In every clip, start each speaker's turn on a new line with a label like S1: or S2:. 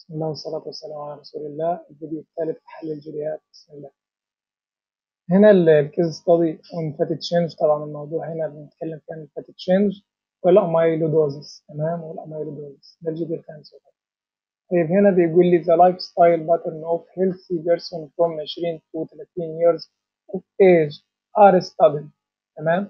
S1: بسم الله والصلاة والسلام على رسول الله الفيديو الثالث حل الفيديوهات بسم الله هنا الكيس ستادي اون فاتي تشينج طبعا الموضوع هنا بنتكلم فيه عن الفاتي تشينج والاميلودوزس تمام والاميلودوزس ده الفيديو الخامس طيب هنا بيقول لي the lifestyle pattern of healthy person from 20 to 30 years of age are studied تمام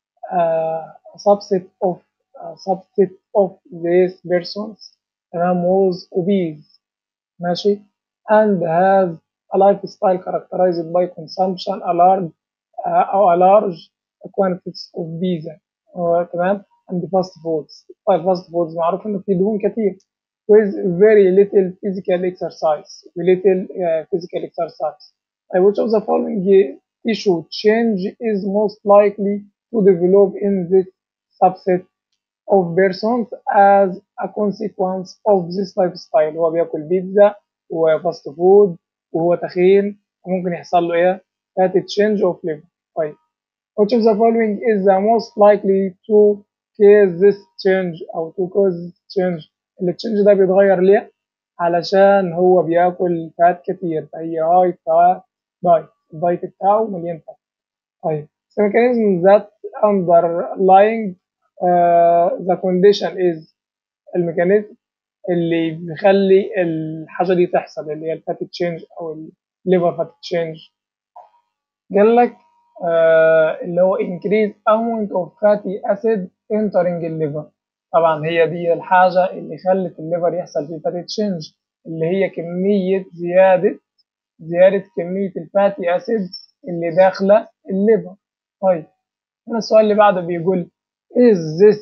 S1: uh, a subset of a subset of these persons تمام was obese ماشي and has a lifestyle characterized by consumption a large uh, أو a large quantities of pizza تمام and fast foods طيب fast foods معروف إنه فيه دهون كتير with very little physical exercise little uh, physical exercise uh, which of the following tissue change is most likely to develop in this subset of persons as a consequence of this lifestyle هو بياكل بيتزا وفاست فود وهو تخين وممكن يحصل له ايه fat change of liver طيب which of the following is the most likely to cause this change او to cause this change التشنج ده بيتغير ليه علشان هو بياكل فات كتير فهي هاي فات دايت الدايت بتاعه مليان فات طيب the mechanism that underlying uh, the condition is الميكانيزم اللي بيخلي الحاجة دي تحصل اللي هي الفات تشينج أو الليفر فات تشينج قال لك uh, اللي هو increase amount of fatty acid entering الليفر طبعا هي دي الحاجة اللي خلت الليفر يحصل فيه فاتي تشينج اللي هي كمية زيادة زيادة كمية الفاتي أسيد اللي داخلة الليفر طيب هنا السؤال اللي بعده بيقول is this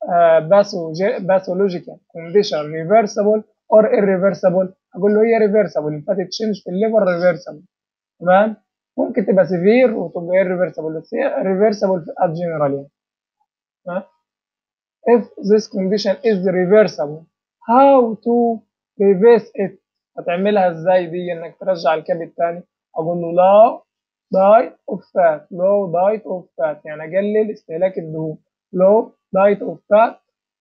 S1: uh, pathological condition reversible or irreversible أقول له هي reversible الفاتي تشينج في الليفر reversible تمام ممكن تبقى سيفير وتبقى irreversible بس هي reversible at general يعني تمام if this condition is reversible how to reverse it هتعملها ازاي دي انك ترجع الكبد تاني اقول له low diet of fat low diet of fat يعني اقلل استهلاك الدهون low diet of fat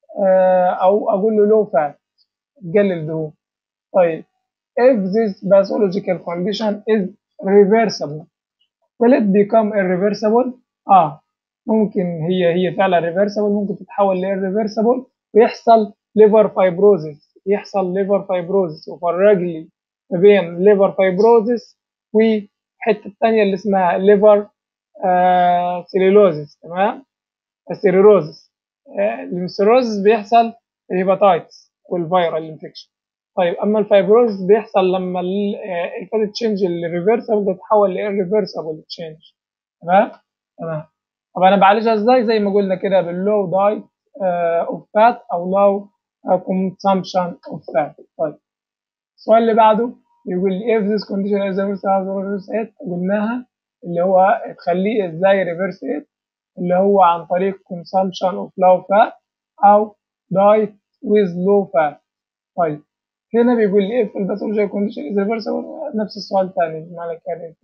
S1: او اقول له low fat تقلل دهون طيب if this pathological condition is reversible will it become irreversible اه ممكن هي هي فعلا ريفرسبل ممكن تتحول للريفرسبل ويحصل ليفر فايبروزيس يحصل ليفر فايبروزيس وفرج لي ما بين ليفر فايبروزيس والحته الثانيه اللي اسمها ليفر آه سيلولوزيس تمام السيروزيس آه السيروزيس بيحصل الهيباتايتس والفيرال انفكشن طيب اما الفايبروزيس بيحصل لما الفات تشينج الريفرسبل تتحول للريفرسبل تشينج تمام تمام طب انا بعالجها ازاي زي ما قلنا كده باللو دايت اوف فات او لو كونسامشن اوف فات طيب السؤال اللي بعده يقول لي if this condition is reverse it قلناها اللي هو تخليه ازاي ريفرس it اللي هو عن طريق consumption of low fat او diet with low fat طيب هنا بيقول لي if الباثولوجيال condition is reversible نفس السؤال الثاني بمعنى كده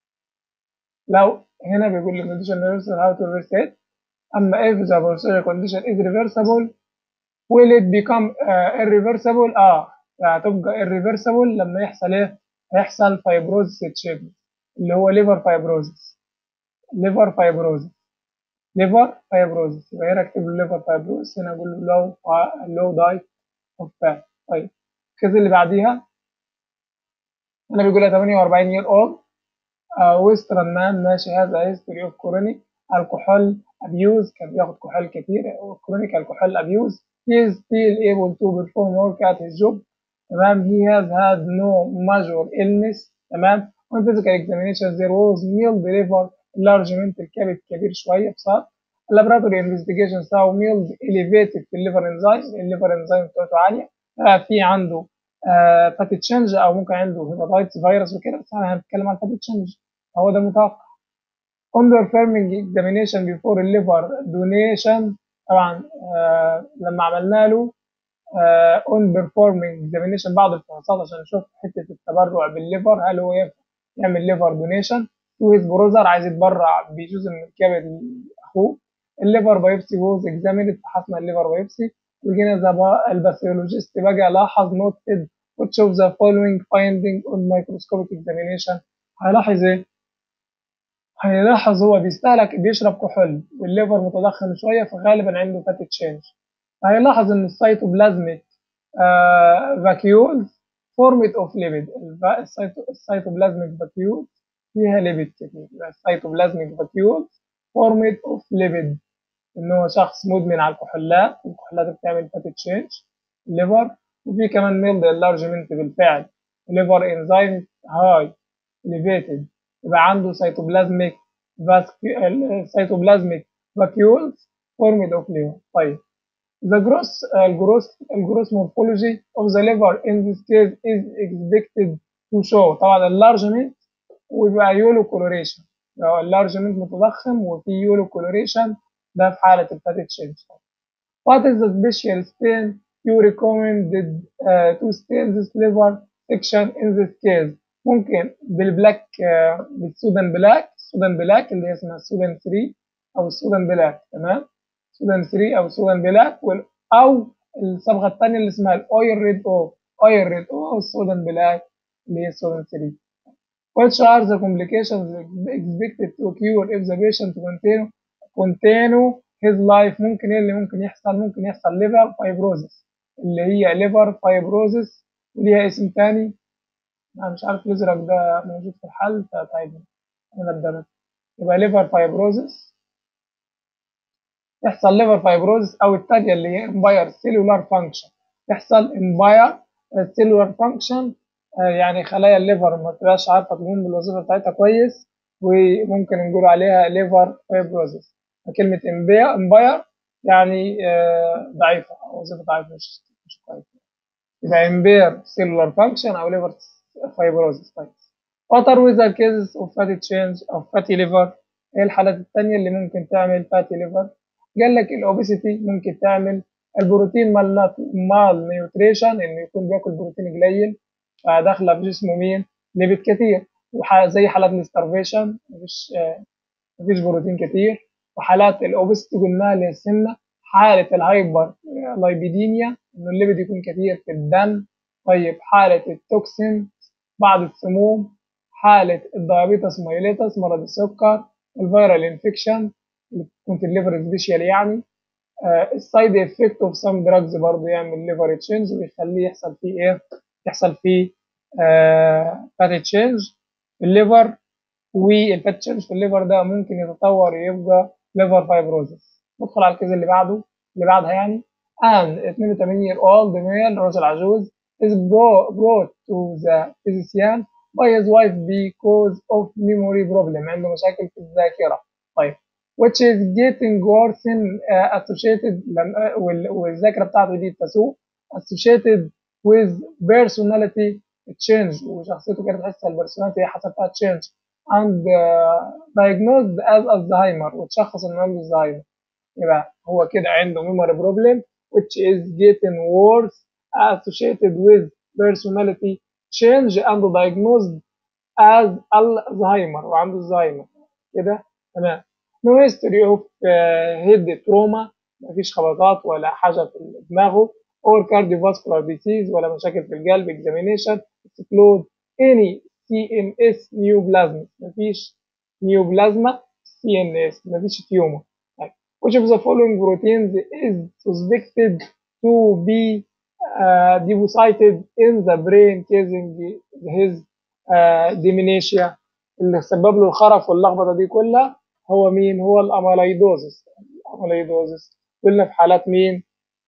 S1: لو هنا بيقول لي condition reversal how to reverse it اما if the procedure condition is reversible will it become uh, irreversible اه هتبقى irreversible لما يحصل ايه هيحصل fibrosis تشيب اللي هو liver fibrosis liver fibrosis liver fibrosis يبقى هنا اكتب له liver fibrosis هنا اقول له low low diet of fat طيب الكيس اللي بعديها هنا بيقول لها 48 year old ويسترن مان ماشي هذا هيستوري اوف كرونيك الكحول ابيوز كان بياخد كحول كتير كرونيك الكحول ابيوز he is still able to perform work at his job تمام he has had no major illness تمام on physical examination there was mild liver enlargement الكبد كبير شويه بصار laboratory investigation saw mild elevated في الليفر انزيم الليفر انزيم بتاعته عاليه في عنده فاتي تشينج او ممكن عنده هيباتايتس فيروس وكده بس انا هنتكلم عن فاتي تشينج هو ده متوقع on performing examination before liver donation طبعا آه لما عملنا له آه on performing examination بعض الفحوصات عشان نشوف حته التبرع بالليفر هل هو ينفع يعمل ليفر دونيشن تو هيز بروزر عايز يتبرع بجزء من الكبد اخوه الليفر بايبسي ووز اكزاميند فحصنا الليفر بايبسي وجينا الباثيولوجيست بقى لاحظ نوتد which of the following finding on microscopic examination هيلاحظ ايه هيلاحظ هو بيستهلك بيشرب كحول والليفر متضخم شويه فغالبا عنده فاتي تشينج هيلاحظ ان السيتوبلازميك فاكيولز فورمت اوف ليبيد السيتوبلازميك فاكيول فيها ليبيد كتير السيتوبلازميك فاكيول فورمت اوف ليبيد ان هو شخص مدمن على الكحولات الكحولات بتعمل فاتي تشينج الليفر وفي كمان ميلد انلارجمنت بالفعل الليفر انزيم هاي elevated يبقى عنده سيتوبلازميك سيتوبلازميك vacuoles formed of liver طيب the gross الجروس الجروس morphology of the liver in this case is expected to show طبعا enlargement ويبقى يولو coloration لو enlargement متضخم وفي يولو coloration ده في حالة الفاتي تشينج What is the special stain you recommended uh, to stain this liver section in this case ممكن بالبلاك uh, بالسودان بلاك السودان بلاك اللي هي اسمها السودان 3 او السودان بلاك تمام سودان 3 او سودان بلاك او الصبغه الثانيه اللي اسمها الاويل ريد او اويل ريد او او السودان بلاك اللي هي السودان 3 Which are the complications expected to occur if the patient continue continue his life ممكن ايه اللي ممكن يحصل ممكن يحصل liver fibrosis اللي هي liver fibrosis وليها اسم تاني انا مش عارف الازرق ده موجود في الحل فتعبني انا ابدا يبقى liver fibrosis يحصل liver fibrosis او التانية اللي هي impaired cellular function يحصل impaired cellular function يعني خلايا الليفر ما تبقاش عارفه تقوم بالوظيفه بتاعتها كويس وممكن نقول عليها ليفر فايبروزس كلمه امباير يعني ضعيفه او وظيفه ضعيفه مش مش كويسه يبقى امبير سيلولار فانكشن او ليفر فايبروزس طيب What are with the cases of fatty change of fatty liver ايه الحالات الثانيه اللي ممكن تعمل fatty liver قال لك الاوبيسيتي ممكن تعمل البروتين مال نيوتريشن انه يكون بياكل بروتين قليل فداخله في جسمه مين؟ ليبيد كتير زي حالات الاستارفيشن مفيش آه مفيش بروتين كتير وحالات الاوبستي قلناها اللي هي السمنه حاله الهايبر لايبيديميا انه الليبيد يكون كتير في الدم طيب حاله التوكسين بعض السموم حاله الدايابيتس مايليتس مرض السكر الفيرال انفكشن اللي بتكون في الليفر سبيشال يعني السايد افكت اوف سام دراجز برضه يعمل ليفر تشينج ويخليه يحصل فيه ايه؟ يحصل فيه فاتي تشينج في الليفر والفات تشينج في الليفر ده ممكن يتطور يبقى ليفر فايبروزس ندخل على الكيس اللي بعده اللي بعدها يعني ان 82 year old male راجل عجوز is brought to the physician by his wife because of memory problem عنده مشاكل في الذاكرة طيب which is getting worse uh, associated والذاكرة بتاعته دي تسوء associated with personality change وشخصيته كانت تحس البرسوناليتي حصل فيها change and uh, diagnosed as Alzheimer وتشخص انه عنده الزهايمر يبقى هو كده عنده memory problem which is getting worse associated with personality change and diagnosed as Alzheimer وعنده الزهايمر كده تمام no history of uh, head trauma مفيش خبطات ولا حاجة في دماغه or cardiovascular disease ولا مشاكل في القلب examination exclude any CNS neoplasm مفيش neoplasma CNS مفيش تيومر which of the following proteins is suspected to be uh, deposited in the brain causing his uh, dementia اللي سبب له الخرف واللخبطه دي كلها هو مين هو الاميليدوزس الاميليدوزس قلنا في حالات مين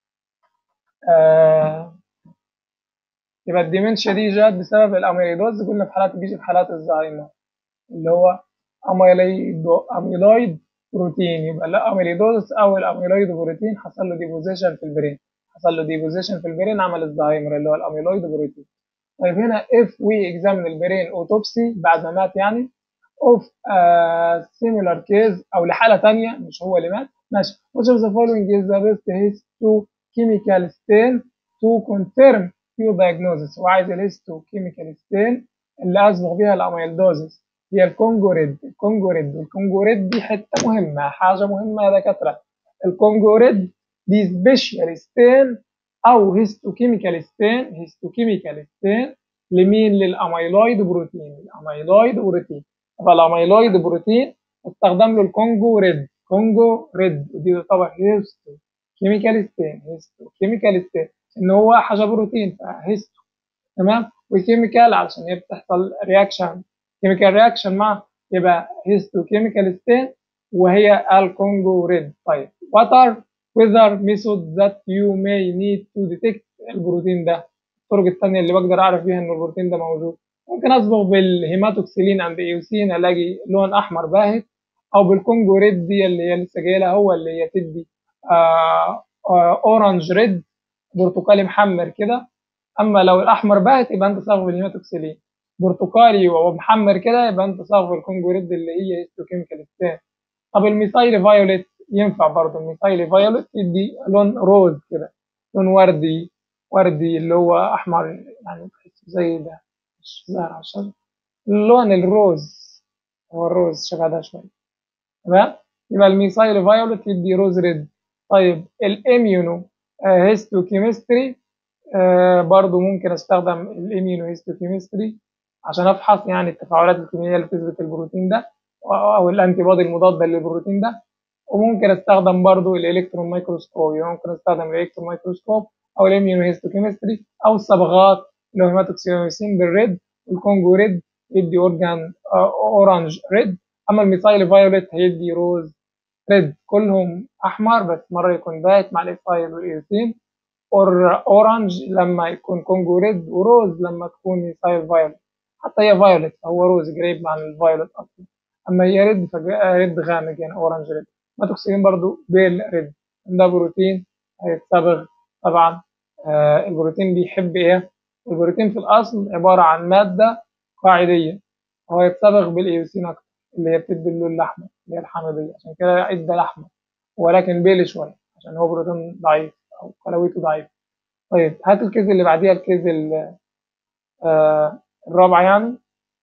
S1: آه يبقى الديمنشيا دي جت بسبب الاميليدوز قلنا في حالات بيجي في حالات الزهايمر اللي هو اميليدو اميلويد بروتين يبقى الاميليدوز او الاميلويد بروتين حصل له ديبوزيشن في البرين حصل له ديبوزيشن في البرين عمل الزهايمر اللي هو الاميلويد بروتين طيب هنا if we examine البرين اوتوبسي بعد ما مات يعني of a similar case او لحاله ثانيه مش هو اللي مات ماشي which of the following is the best histo chemical stain to confirm your diagnosis وعايز الهيستو chemical stain اللي اصبغ بيها الاميلدوزس هي الكونجوريد الكونجوريد والكونجوريد دي حته مهمه حاجه مهمه يا دكاتره الكونجوريد دي سبيشال ستين او هيستوكيميكال ستين هيستوكيميكال ستين لمين للاميلويد بروتين الاميلويد بروتين يبقى الاميلويد بروتين استخدم له الكونجو ريد كونجو ريد ودي تعتبر هيستو كيميكال ستين هيستو كيميكال ستين ان هو حاجه بروتين فهيستو تمام وكيميكال علشان هي بتحصل رياكشن كيميكال رياكشن مع يبقى هيستو كيميكال ستين وهي الكونجو ريد طيب what are whether methods that you may need to detect البروتين ده الطرق الثانيه اللي بقدر اعرف بيها ان البروتين ده موجود ممكن اصبغ بالهيماتوكسيلين اند ايوسين الاقي لون احمر باهت او بالكونجو ريد دي اللي هي لسه جايه لها هو اللي هي تدي آه آه اورنج ريد برتقالي محمر كده اما لو الاحمر باهت يبقى انت صاغ بالهيماتوكسيلين برتقالي ومحمر كده يبقى انت صاغ بالكونجو ريد اللي هي هيستوكيميكال ستين طب الميثايل فايوليت ينفع برضه الميثايل فايوليت يدي لون روز كده لون وردي وردي اللي هو احمر يعني زي ده مش زهر عشان اللون الروز هو الروز شبه ده شويه تمام يبقى الميثايل فايوليت يدي روز ريد طيب الاميونو هيستوكيمستري آه برضو ممكن استخدم الاميونو هيستوكيمستري عشان افحص يعني التفاعلات الكيميائيه اللي بتثبت البروتين ده او الانتي بودي المضاده للبروتين ده وممكن استخدم برضو الالكترون مايكروسكوب يعني ممكن استخدم الالكترون مايكروسكوب او الاميونو هيستوكيمستري او الصبغات اللي هو هيماتوكسيوسين بالريد والكونجو ريد يدي اورجان اورانج ريد اما الميثايل فايوليت هيدي روز ريد كلهم احمر بس مره يكون بايت مع الايثايل والايوسين اور اورانج لما يكون كونجو ريد وروز لما تكون ميثايل فايوليت حتى هي فايوليت هو روز قريب عن الفايوليت اصلا اما هي ريد فريد غامق يعني اورانج ريد ماتوكسين برضو بيل ريد ده بروتين هيتصبغ طبعا آه البروتين بيحب ايه البروتين في الاصل عباره عن ماده قاعديه هو يتصبغ بالايوسين اكتر اللي هي بتدي اللون الاحمر اللي هي الحمضيه عشان كده ادى الاحمر ولكن بيل شويه عشان هو بروتين ضعيف او قلويته ضعيفه طيب هات الكيز اللي بعديها الكيز آه الرابعه يعني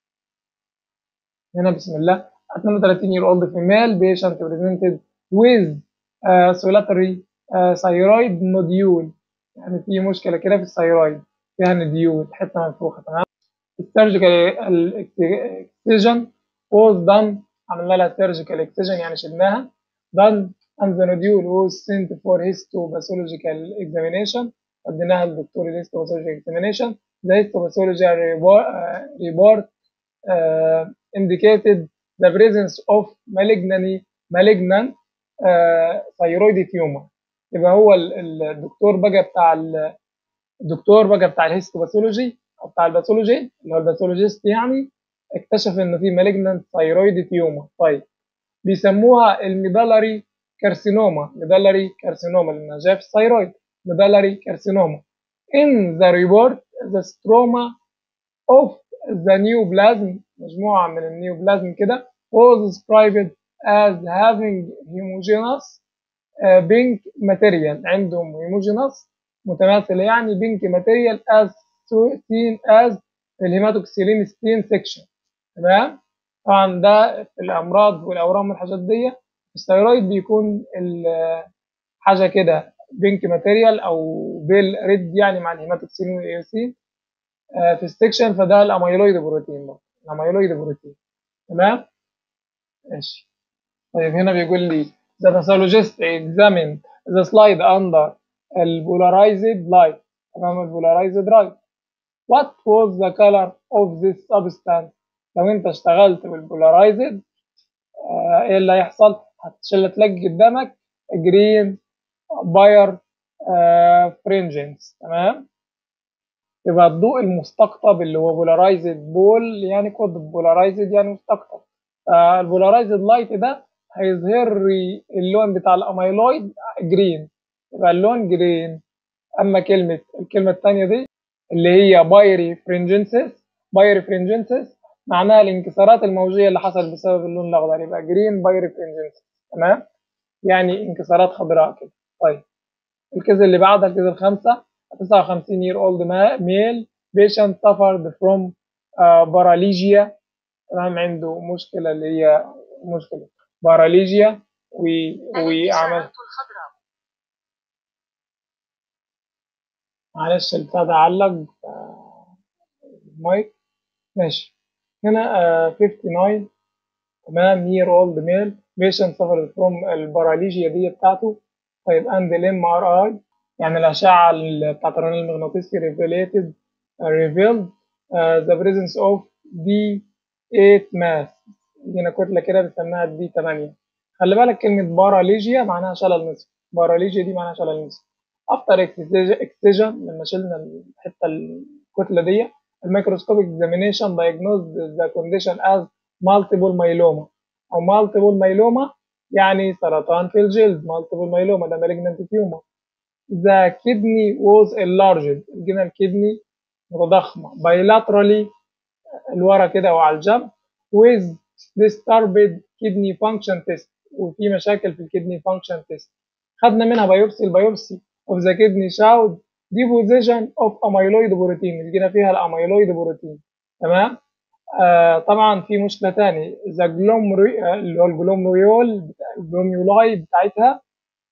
S1: هنا بسم الله 32 year old female patient presented with uh, solitary uh, thyroid nodule يعني في مشكله كده في الثيرويد فيها نديول حته منفوخه تمام السيرجيكال اكسجن was done عملنا لها سيرجيكال اكسجن يعني شلناها done and the nodule was sent for histopathological examination اديناها للدكتور الهيستوباثولوجي examination the histopathology report, uh, report uh, indicated the presence of malignant malignant uh, thyroid tumor يبقى هو الدكتور بقى بتاع الدكتور بقى بتاع الهيستوباثولوجي او بتاع الباثولوجي اللي هو الباثولوجيست يعني اكتشف ان في malignant thyroid tumor طيب بيسموها الميدالري كارسينوما ميدالري كارسينوما لانها جايه في الثيرويد ميدالري كارسينوما in the report the stroma of the neoplasm مجموعة من النيوبلازم كده was described as having homogeneous uh, pink material عندهم homogeneous متماثل يعني pink material as seen as الهيماتوكسيلين ستين section تمام طبعا ده في الامراض والاورام والحاجات دي الثيرويد بيكون حاجه كده بينك ماتيريال او بيل ريد يعني مع الهيماتوكسيلين والايوسين في السكشن فده الاميلويد بروتين برضه الاميلويد بروتين تمام ماشي طيب هنا بيقول لي the pathologist examined the slide under البولاريزد light تمام البولاريزد light what was the color of this substance لو انت اشتغلت بالبولاريزد آه ايه اللي هيحصل هتشيل تلاقي قدامك جرين باير آه فرنجنس تمام يبقى الضوء المستقطب اللي هو بولارايزد بول يعني قطب بولارايزد يعني مستقطب البولارايزد لايت ده هيظهر لي اللون بتاع الاميلويد جرين يبقى اللون جرين اما كلمه الكلمه الثانيه دي اللي هي بايري فرنجنسس بايري فرنجنسس معناها الانكسارات الموجيه اللي حصلت بسبب اللون الاخضر يبقى جرين بايري فرنجنسس تمام يعني انكسارات خضراء كده طيب الكيس اللي بعدها الكيس الخامسه 59 year old male patient suffered from uh, paralygia تمام عنده مشكلة اللي هي مشكلة باراليجيا وعمل معلش البتاع ده علق المايك ماشي هنا uh, 59 تمام year old male patient suffered from الباراليجيا دي بتاعته طيب and الام ار اي يعني الأشعة بتاعت الرنين المغناطيسي revealed revealed uh, the presence of D8 mass هنا كتلة كده بنسميها دي 8 خلي بالك كلمة باراليجيا معناها شلل نصف باراليجيا دي معناها شلل نصف افتر اكسجن لما شلنا الحتة الكتلة دي الميكروسكوبيك examination diagnosed the condition as multiple myeloma أو multiple myeloma يعني سرطان في الجلد multiple myeloma ده malignant tumor the kidney was enlarged لقينا الكدني متضخمة bilaterally لورا كده وعلى الجنب with disturbed kidney function test وفي مشاكل في الكدني function test خدنا منها بايوبسي البايوبسي of the kidney showed deposition of amyloid protein لقينا فيها الاميلويد بروتين تمام آه طبعا في مشكله تاني ذا جلومري اللي هو الجلومريول الجلوميولاي بتاعتها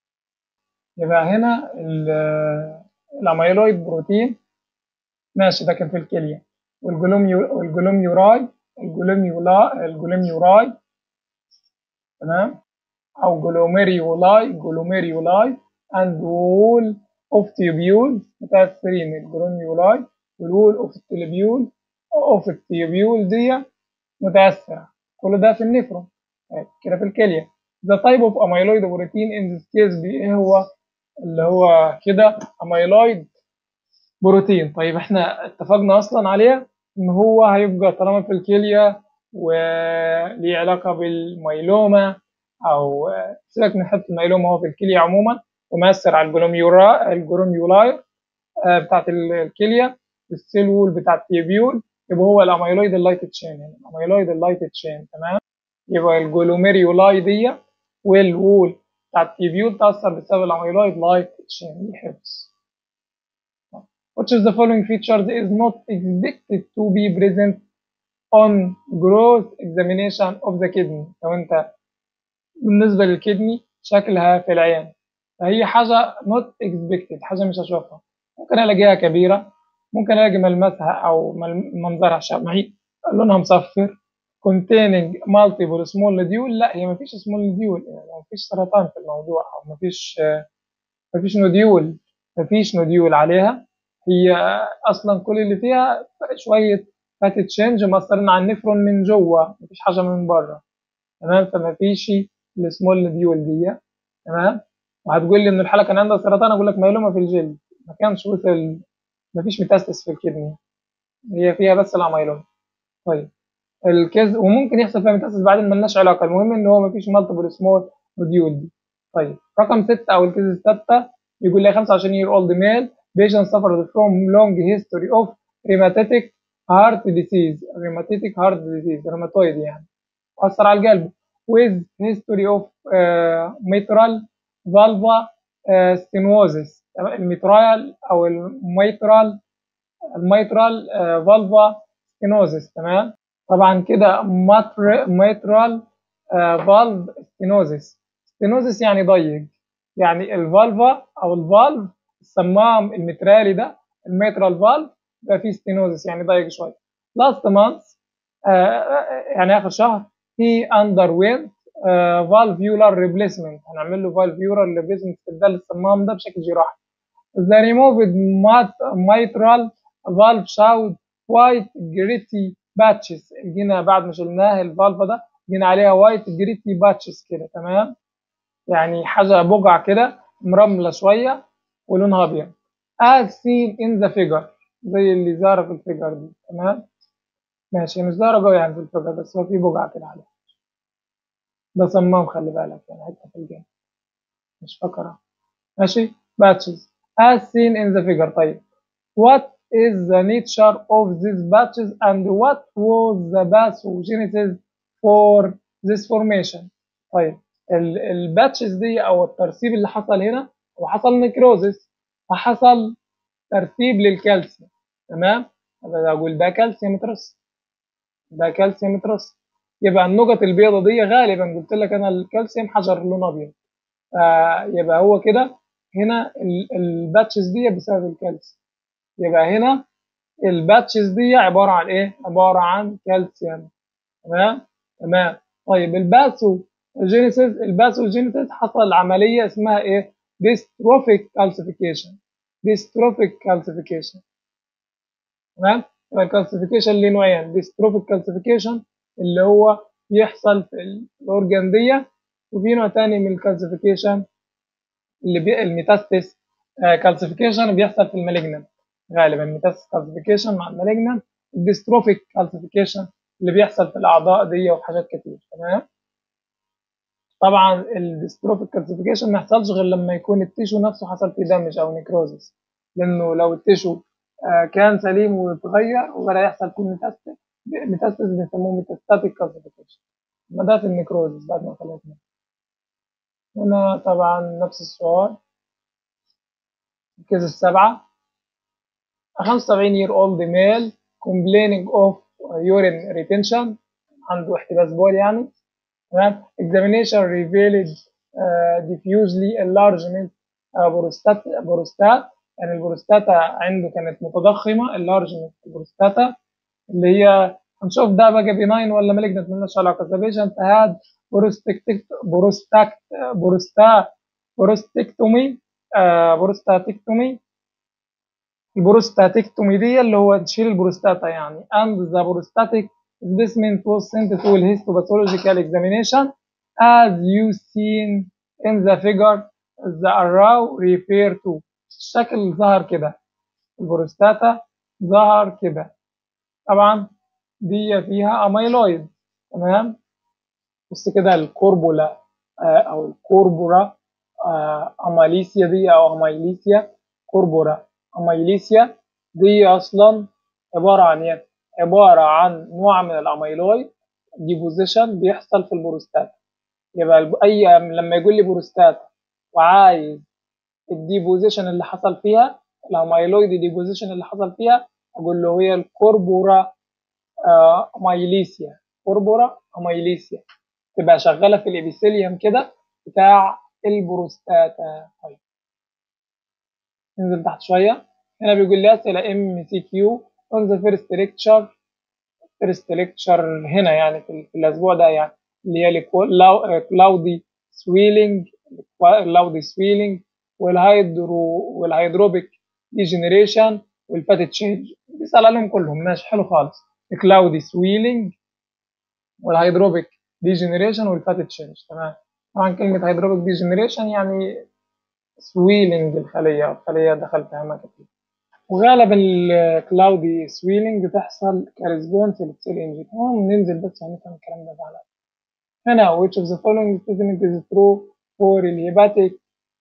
S1: يبقى هنا الاميلويد بروتين ماشي ده كان في الكليه والجلوميو والجلوميوراي الجلوميولا الجلوميوراي تمام او جلوميريولاي جلوميريولاي and wall of tubules متأثرين الجلوميولاي والوول اوف التلبيول اوف التيبيول دي متأثرة كل ده في النفرون كده في الكلية the type of amyloid protein in this case ايه هو اللي هو كده amyloid بروتين طيب احنا اتفقنا اصلا عليه ان هو هيبقى طالما في الكلية وليه علاقة بالميلوما او سيبك من حته الميلوما هو في الكلية عموما ومؤثر على الجلوميورا الجلوميولاي بتاعت الكلية السيل وول بتاع التيبيول يبقى هو الاميلويد اللايت تشين يعني الاميلويد اللايت تشين تمام يبقى الجلوميريولاي دي والوول بتاع التيبيول تأثر بسبب الاميلويد لايت تشين دي حفظ which of the following features is not expected to be present on gross examination of the kidney لو انت بالنسبة للكدني شكلها في العين فهي حاجة not expected حاجة مش هشوفها ممكن الاقيها كبيرة ممكن الاقي ملمسها او منظرها شمعي لونها مصفر containing multiple small nodule لا هي مفيش small nodule يعني مفيش سرطان في الموضوع او مفيش مفيش نوديول مفيش نوديول عليها هي اصلا كل اللي فيها شويه فات تشينج مأثرين على النفرون من جوه مفيش حاجه من بره تمام فمفيش السمول نوديول دي تمام وهتقول لي ان الحاله كان عندها سرطان اقول لك ميلوما في الجلد ما كانش وصل مفيش ميتاستس في الكدني هي فيها بس الاميلوما طيب الكز وممكن يحصل فيها ميتاستس بعدين ملناش علاقه المهم ان هو مفيش مالتيبل سمول نوديول دي طيب رقم 6 او الكيس السادسه يقول لي 25 year old male patient suffered from long history of rheumatic heart disease rheumatic heart disease rheumatoid يعني أثر على القلب with history of uh, mitral valva uh, stenosis الميترال او الميترال الميترال uh, valva stenosis تمام طبعا كده mitral uh, valve stenosis stenosis يعني ضيق يعني الفالفا او الفالف الصمام المترالي ده الميترال فالف بقى فيه ستينوزس يعني ضيق شويه لاست مانث يعني اخر شهر he underwent uh, valvular replacement هنعمل له valvular replacement استبدال الصمام ده بشكل جراحي the removed mitral valve showed white gritty patches جينا بعد ما شلناه الفالفا ده جينا عليها white gritty patches كده تمام يعني حاجه بقع كده مرمله شويه ولونها ابيض as seen in the figure زي اللي ظاهره في الفيجر دي تمام ماشي مش ظاهره قوي يعني في الفيجر بس هو في بقع كده عليها ده صمام خلي بالك يعني حته في الجنب مش فاكره ماشي batches as seen in the figure طيب what is the nature of these batches and what was the pathogenesis for this formation طيب الباتشز دي او الترسيب اللي حصل هنا هو حصل نكروزس فحصل ترسيب للكالسيوم تمام اقول ده كالسيوم مترسب ده كالسيوم مترسب يبقى النقط البيضة دي غالبا قلت لك انا الكالسيوم حجر لونه ابيض يبقى هو كده هنا الباتشز دي بسبب الكالسيوم يبقى هنا الباتشز دي عباره عن ايه عباره عن كالسيوم تمام تمام طيب الباثو جينيسيس الباثوجينيسيس حصل عمليه اسمها ايه ديستروفيك كالسيفيكيشن ديستروفيك كالسيفيكيشن تمام يبقى الكالسيفيكيشن ليه نوعين ديستروفيك كالسيفيكيشن اللي هو بيحصل في الاورجان دي وفي نوع تاني من الكالسيفيكيشن اللي بي الميتاستيس كالسيفيكيشن بيحصل في المالجنم غالبا ميتاستيس كالسيفيكيشن مع المالجنم الديستروفيك كالسيفيكيشن اللي بيحصل في الاعضاء دي وحاجات كتير تمام طبعا الديستروفيك كالسيفيكيشن ما يحصلش غير لما يكون التيشو نفسه حصل فيه دامج او نيكروزس لانه لو التيشو كان سليم واتغير وبدا يحصل فيه ميتاستيك ميتاستيس بنسموه ميتاستاتيك كالسيفيكيشن ما ده في النيكروزس بعد ما خلصنا هنا طبعا نفس السؤال الكيس السبعة 75 year old male complaining of urine retention عنده احتباس بول يعني تمام examination revealed uh, diffusely enlargement uh, بروستات بروستات يعني البروستاتا عنده كانت متضخمة enlargement البروستاتا اللي هي هنشوف ده بقى بيناين ولا مالجنت مالناش علاقة the patient had بروستكتك بروستاك بروستا بروستكتومي آه بروستاتكتومي البروستاتكتومي دي اللي هو تشيل البروستاتا يعني and the prostatic specimen was sent to a histopathological examination as you seen in the figure the arrow refer to الشكل ظهر كده البروستاتا ظهر كده طبعا دي فيها اميلويد تمام بص كده الكوربولا آه او الكوربورا آه اماليسيا دي او اميليسيا كوربورا اميليسيا دي اصلا عباره عن ايه عباره عن نوع من الاميلويد ديبوزيشن بيحصل في البروستات يبقى اي لما يقول لي بروستات وعايز الديبوزيشن اللي حصل فيها الاميلويد ديبوزيشن اللي حصل فيها اقول له هي الكوربورا آه اميليسيا كوربورا اميليسيا تبقى شغاله في الابيثيليوم كده بتاع البروستاتا طيب ننزل تحت شويه هنا بيقول لي اسئله ام سي كيو اون ذا فيرست ليكتشر فيرست ليكتشر هنا يعني في, في الاسبوع ده يعني اللي هي كلاودي سويلينج كلاودي سويلينج والهيدرو والهيدروبيك ديجنريشن والفات تشينج بيسال عليهم كلهم ماشي حلو خالص كلاودي سويلينج والهيدروبيك ديجنريشن والفات تشينج تمام طبعا كلمة هيدروبيك ديجنريشن يعني سويلنج الخلية الخلية دخل فيها ما كتير وغالبا الكلاودي سويلنج بتحصل كريسبونس للسيل انجري تمام ننزل بس هنفهم الكلام ده بعدين هنا which of the following statement is true for الهيباتيك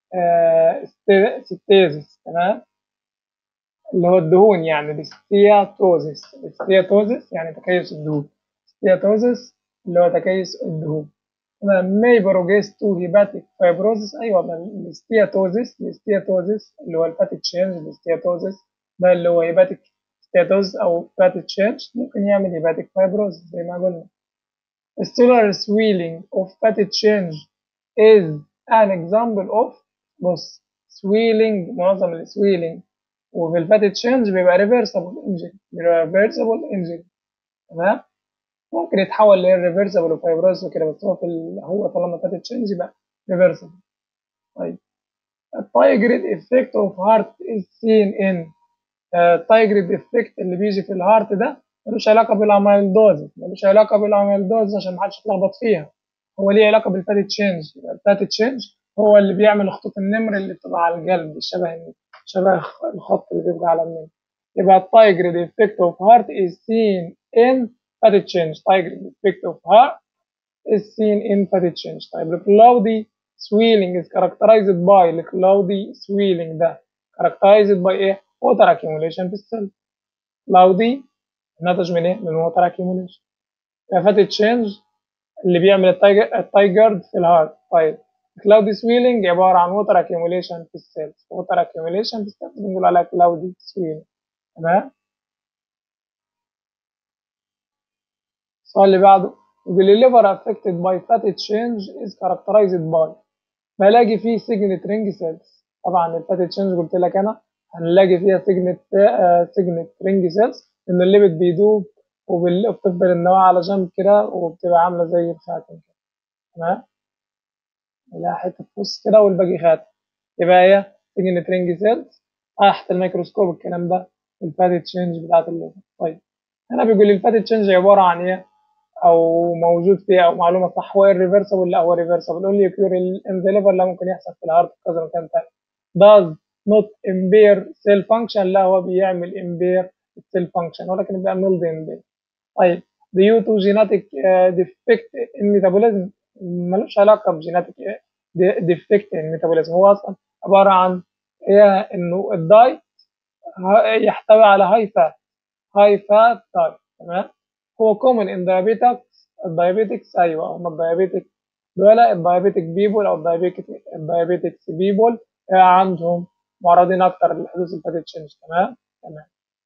S1: ستيزيس تمام اللي هو الدهون يعني الاستياتوزيس الاستياتوزيس يعني تكيس الدهون استياتوزيس اللي هو تكيس الدهون may progress to hepatic fibrosis ايوه الاستياتوزيس الاستياتوزيس اللي هو الفاتي تشينج الاستياتوزيس ده اللي هو هيباتيك ستياتوز او فاتي تشينج ممكن يعمل هيباتيك فايبروزيس زي ما قلنا Stellar swelling of fatty change is an example of بص swelling معظم السويلينج وفي الفاتي تشينج بيبقى reversible injury reversible injury تمام ممكن يتحول للريفرسبل وفايبروز وكده بس هو في ال... هو طالما فاتت تشينج يبقى ريفرسبل طيب التايجريد افكت اوف هارت از سين ان التايجريد افكت اللي بيجي في الهارت ده ملوش علاقه بالاميلدوز ملوش علاقه بالاميلدوز عشان ما حدش يتلخبط فيها هو ليه علاقه بالفاتي تشينج الفاتي تشينج هو اللي بيعمل خطوط النمر اللي بتبقى على القلب شبه شبه الخط اللي بيبقى على النمر يبقى التايجريد افكت اوف هارت از سين ان fatty change Tigris effect of heart is seen in fatty change طيب ال cloudy swelling is characterized by ال cloudy swelling ده characterized by ايه water accumulation في السيل cloudy نتج من ايه من water accumulation fatty change اللي بيعمل التايجر التايجرد في الهارت طيب cloudy swelling عبارة عن water accumulation في السيل water accumulation في السيل بنقول عليها cloudy swelling تمام السؤال اللي بعده يقول لي liver affected by fatty change is characterized by بلاقي فيه signet ring cells طبعا الفاتي تشينج قلت لك انا هنلاقي فيها سجنة سجنة رينج سيلز إن الليبيد بيدوب وبتفضل النواة على جنب كده وبتبقى عاملة زي الخاتم كده تمام لها حتة فص كده والباقي خاتم يبقى هي سجنة رينج سيلز تحت الميكروسكوب الكلام ده الفات تشينج بتاعت الليبيد طيب هنا بيقول لي الفات تشينج عبارة عن إيه او موجود فيها او معلومه صح هو الريفرسبل لا هو ريفرسبل قول لي يكيور ان ذا ليفر لا ممكن يحصل في الهارت في كذا مكان تاني does not impair cell function لا هو بيعمل impair cell function ولكن بيعمل ضي impair طيب due to genetic uh, defect in metabolism ملوش علاقه بجيناتيك defect in metabolism هو اصلا عباره عن هي انه الدايت يحتوي على هاي فات هاي فات دايت تمام هو common in diabetics الدايابيتكس ايوه هم الدايابيتك دول الدايابيتك بيبول او الدايابيتك الدايابيتكس بيبول عندهم معرضين اكتر لحدوث الفاتي تشينج تمام تمام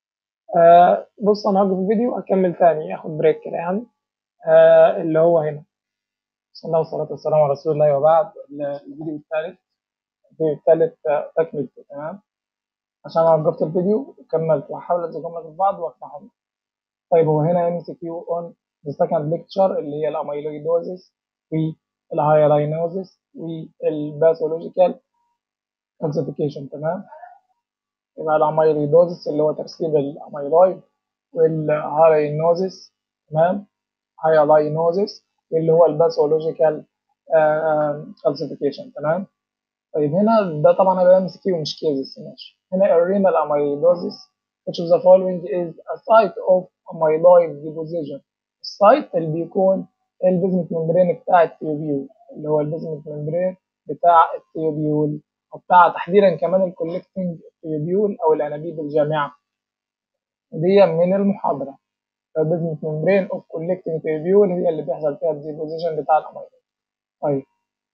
S1: آه بص انا هوقف الفيديو اكمل تاني اخد بريك كده يعني آه اللي هو هنا بسم الله والصلاه والسلام على رسول الله وبعد الفيديو الثالث الفيديو الثالث تكملته تمام عشان انا وقفت الفيديو وكملت وهحاول ازقهم لك في بعض وافتحهم طيب هو هنا ام سي كيو اون ذا سكند ليكتشر اللي هي الاميلويدوزيس والهايلاينوزيس والباثولوجيكال كالسيفيكيشن تمام يبقى الاميلويدوزيس اللي هو ترسيب الاميلويد والهايلاينوزيس تمام هايلاينوزيس اللي هو الباثولوجيكال كالسيفيكيشن تمام طيب هنا ده طبعا هيبقى ام سي كيو مش كيزس ماشي هنا الرينال اميلويدوزيس which of the following is a site of amyloid deposition السايت اللي بيكون البيزمنت ممبرين بتاع التيوبيول اللي هو البيزمنت ممبرين بتاع التيوبيول وبتاع تحديدا كمان الكولكتنج تيوبيول او الانابيب الجامعه دي من المحاضره البيزمنت ممبرين اوف كولكتنج تيوبيول هي اللي بيحصل فيها الديبوزيشن بتاع الاميلويد طيب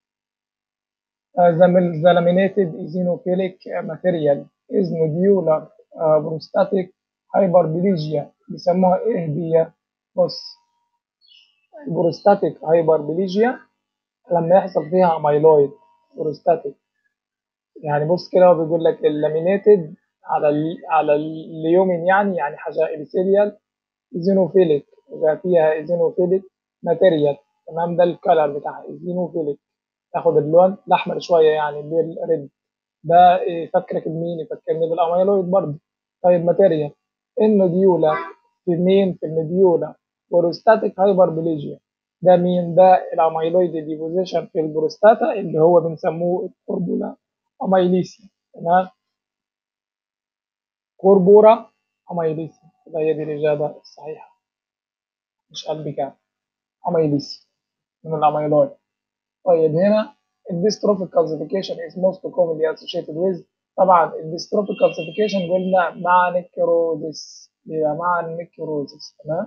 S1: the laminated eosinophilic material is nodular بروستاتيك هايبربليجيا بيسموها ايه دي بص بروستاتيك هايبربليجيا لما يحصل فيها اميلويد بروستاتيك يعني بص كده هو بيقول لك اللامينيتد على ال على اليومين يعني يعني حاجه ابيثيليال ايزينوفيليك يبقى فيها ايزينوفيليك ماتيريال تمام ده الكلر بتاعها ايزينوفيليك تاخد اللون الاحمر شويه يعني بالريد ده يفكرك بمين يفكرني بالاميلويد برضه طيب ماتيريال النوديولا في مين في النوديولا بروستاتيك هايبربليجيا ده مين ده الاميلويد ديبوزيشن في البروستاتا اللي هو بنسموه الكوربولا اميليسيا تمام كوربورا اميليسيا يبقى هي دي الاجابه الصحيحه مش قلبي كام اميليسيا من الاميلويد طيب هنا الديستروفيك كالسيفيكيشن is most commonly associated with طبعا الديستروفيك كالسيفيكيشن قلنا مع نكروزيس يبقى مع النكروزيس تمام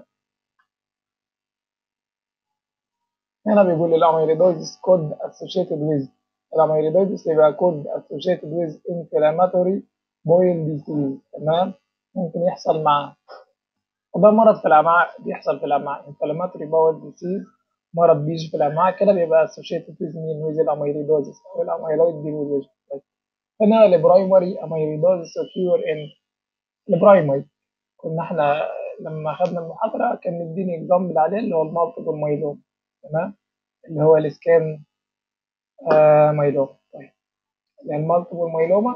S1: هنا بيقول الاميلويدوزيس كود associated with الاميلويدوزيس يبقى كود associated with inflammatory bowel disease تمام ممكن يحصل مع وده مرض في الامعاء بيحصل في الامعاء inflammatory bowel disease مرض بيجي في الامعاء كده بيبقى associated with مين with الاميلويدوزيس او الاميلويد ديبوزيشن هنا البرايمري اميلويدوزيس occur in البرايمري كنا احنا لما خدنا المحاضرة كان مديني اكزامبل عليه اللي هو المالتيبل مايلوم تمام اللي هو الاسكان آه مايلوم طيب يعني المالتيبل مايلوما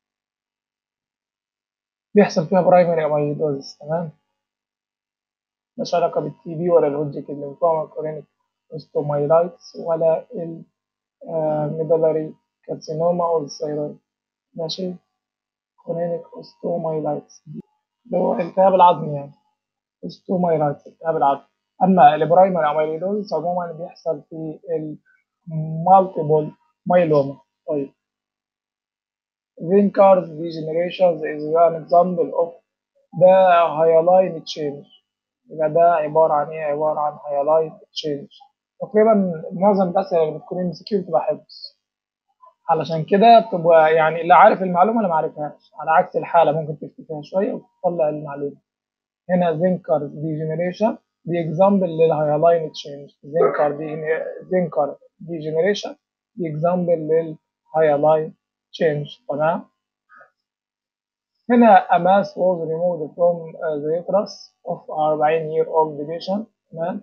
S1: بيحصل فيها برايمري اميلويدوزيس تمام مش علاقة بالتي بي ولا الهوجيك الليمفوما كورينيك اوستومايلايتس ولا الميدالاري كارسينوما او الثيرويد ماشي كورينيك اوستومايلايتس اللي هو التهاب العظم يعني اوستومايلايتس التهاب العظم اما البرايمري اميلويدوزيس عموما بيحصل في المالتيبل مايلوما طيب Vincar's degeneration is one example of the hyaline change يبقى ده عبارة عن ايه؟ عبارة عن hyaline change تقريبا معظم الأسئلة اللي بتكون ام سي كيو بتبقى حفظ علشان كده بتبقى يعني اللي عارف المعلومة اللي ما عارفهاش على عكس الحالة ممكن تفتكرها شوية وتطلع المعلومة هنا Vincar's degeneration دي example للهايلاين تشينج Vincar Vincar degeneration دي example للهايلاين تشينج تمام هنا a mass was removed from uh, the uterus of a 40 year old patient تمام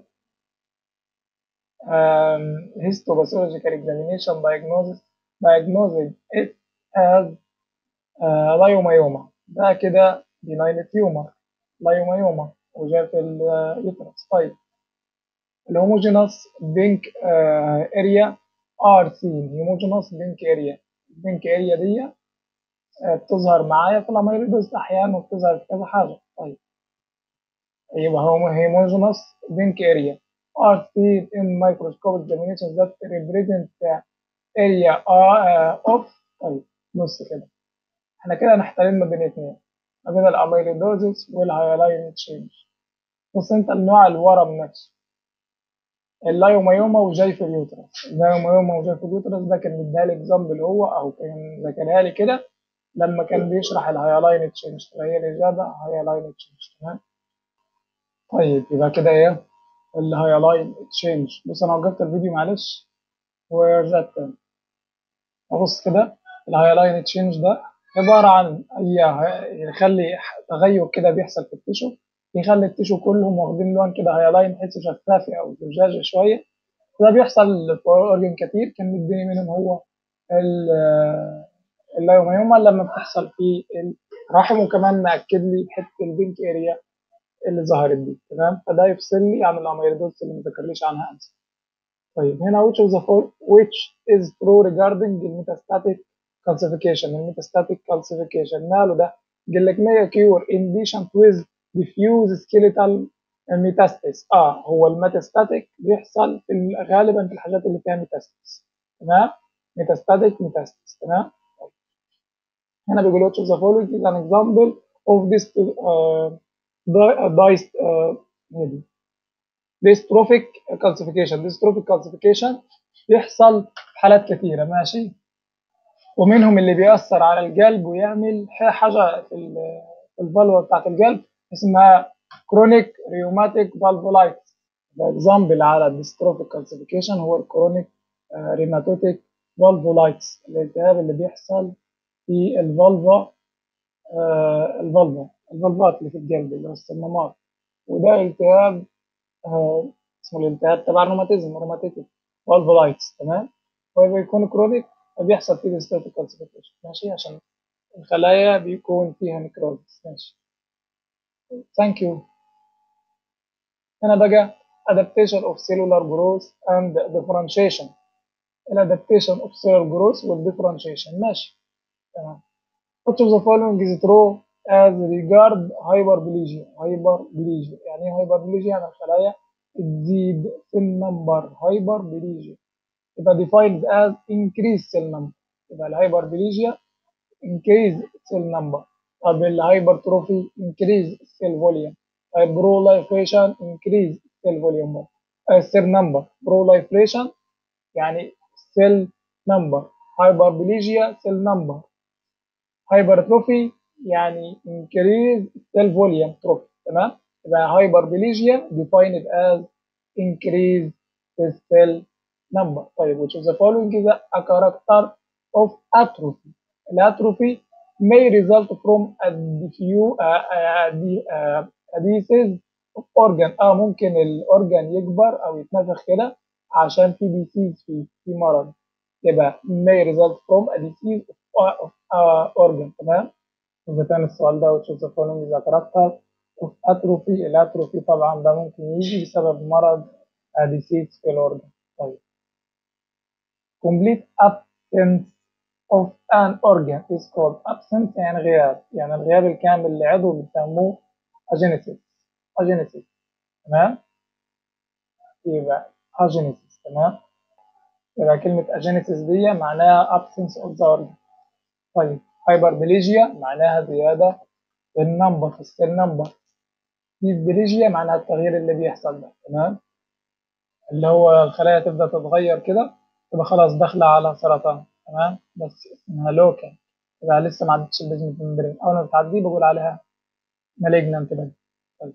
S1: um, histopathological examination diagnosis diagnosed it as uh, leiomyoma ده كده benign tumor leiomyoma وجاء في اليوترس طيب الهوموجينوس بينك اريا ار سين هوموجينوس بينك اريا البينك اريا دي بتظهر معايا في الاميلودوز احيانا وبتظهر في كذا حاجه طيب يبقى هو هيموجينوس بينك اريا are seen in microscopic examinations that represent the area of طيب بص كده احنا كده هنحترم ما بين اتنين ما بين الاميلودوزيس والهايلاين تشينج بص انت النوع الورم نفسه اللايوميوما وجاي في اليوترس اللايوميوما وجاي في اليوترس ده كان مديها لي اكزامبل هو او كان ذاكرها لي كده لما كان بيشرح الهايلاين تشينج فهي الاجابه هايلاين تشينج تمام طيب يبقى كده ايه الهايلاين تشينج بص انا وقفت الفيديو معلش ورجعت تاني ابص كده الهايلاين تشينج ده عباره عن يخلي تغير كده بيحصل في التيشو يخلي التيشو كلهم واخدين لون كده هايلاين تحسه شفاف او زجاجه شويه ده بيحصل في اورجن كتير كان مديني منهم هو اللايوميوما لما بتحصل في الرحم وكمان مأكد لي حته البينك اريا اللي ظهرت دي تمام فده يفصل لي عن الاميلودوز اللي ما ذكرليش عنها امس طيب هنا which of the four which is true regarding the metastatic calcification الميتاستاتيك calcification ماله ده قال لك may occur in patient with diffuse skeletal metastasis اه هو الميتاستاتيك بيحصل في غالبا في الحاجات اللي فيها ميتاستس تمام metastatic metastasis تمام هنا بيقول which of the following is an example of this uh, diced uh, dystrophic calcification dystrophic calcification بيحصل في حالات كثيرة ماشي ومنهم اللي بيأثر على القلب ويعمل حاجة في الفالفة بتاعت القلب اسمها كرونيك ريوماتيك فالفولايتس اكزامبل على الديستروفيك كالسيفيكيشن هو الكرونيك ريماتوتيك فالفولايتس الالتهاب اللي بيحصل في الفالفا آه الفالفا الفالفات اللي في القلب اللي هو الصمامات وده التهاب آه اسمه الالتهاب تبع الروماتيزم روماتيتيك فالفولايتس تمام وبيكون كرونيك فبيحصل فيه ديستروفيك كالسيفيكيشن ماشي عشان الخلايا بيكون فيها نكروزس ماشي ثانك يو هنا بقى adaptation of cellular growth and differentiation الادابتيشن of cellular growth والdifferentiation ماشي تمام which of the following is true as regard hyperplasia hyperplasia يعني ايه hyperplasia يعني الخلايا تزيد في النمبر hyperplasia يبقى defined as increase cell number يبقى الهايبربليجيا increase cell number طب الهايبرتروفي increase cell volume proliferation increase cell volume cell number proliferation يعني cell number hyperplasia cell number hypertrophy يعني increase cell volume trophy تمام يبقى hyperplasia defined as increase the cell number طيب which of the following is a character of atrophy الاتروفي may result from a diffuse uh, uh, adhesis of organ اه ممكن الاورجان يكبر او يتنفخ كده عشان في disease فيه في مرض يبقى may result from a disease of, of uh, organ تمام إذا كان السؤال ده which of the following is a character of atrophy الاتروفي طبعا ده ممكن يجي بسبب مرض disease في الاورجان طيب complete absence of an organ is called absence يعني غياب يعني الغياب الكامل لعضو بيسموه agenesis agenesis تمام يبقى agenesis تمام يبقى كلمة agenesis دي معناها absence of the organ طيب hyperplasia معناها زيادة في النمبر في السيل نمبر dysplasia معناها التغيير اللي بيحصل ده تمام اللي هو الخلايا تبدأ تتغير كده تبقى خلاص داخلة على سرطان تمام بس اسمها لوكال يبقى لسه ما عدتش البيزمنت ممبرين اول ما بتعدي بقول عليها مالجنانت بقى طيب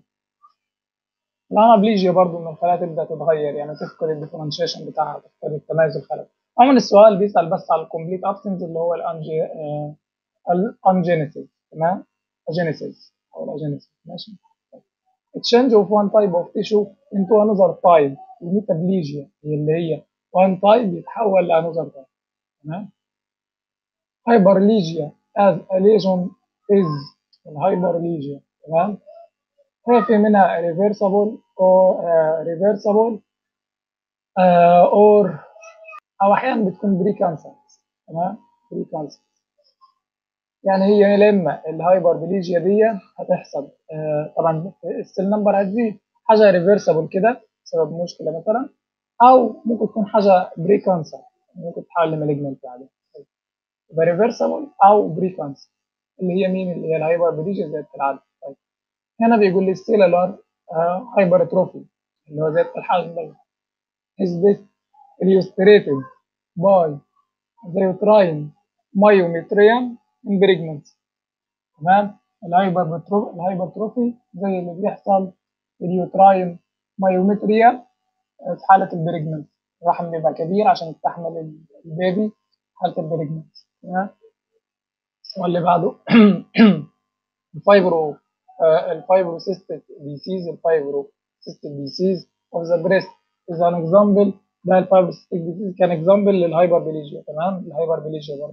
S1: الانابليجيا برضو ان الخلايا تبدا تتغير يعني تفقد الديفرنشيشن بتاعها تفقد التميز الخلوي عموما السؤال بيسال بس على الكومبليت ابسنس اللي هو الانجي الانجينيسيس تمام اجينيسيس او الاجينيسيس ماشي exchange of one type of tissue into another type الميتابليجيا اللي هي one type يتحول لانذر type تمام hyperlegia as a lesion is الهايبرليجيا تمام هي في منها reversible or uh, reversible uh, or او احيانا بتكون بري كانسر تمام بري كانسر يعني هي لما الهايبربليجيا دي هتحصل آه طبعا السيل نمبر هتزيد حاجه ريفرسبل كده بسبب مشكله مثلا او ممكن تكون حاجه بري كانسر ممكن تتحول لمالجنت عادي يبقى ريفرسبل او بري كانسر اللي هي مين اللي هي الهايبربليجيا زي العدد طيب هنا بيقول لي السيلولار آه هايبرتروفي اللي هو زياده الحجم ده is illustrated by the uterine myometrium in pregnancy تمام الهايبرتروفي الهايبرتروفي زي اللي بيحصل في اليوتراين مايومتريا في حالة البريجننسي الرحم بيبقى كبير عشان يستحمل البيبي في حالة البريجننسي تمام واللي بعده الفايبرو الفايبرو سيستيك ديسيز الفايبرو سيستيك ديسيز اوف ذا بريست is an example ده الفايبرو سيستيك ديسيز كان اكزامبل للهايبربليجيا تمام الهايبربليجيا برضه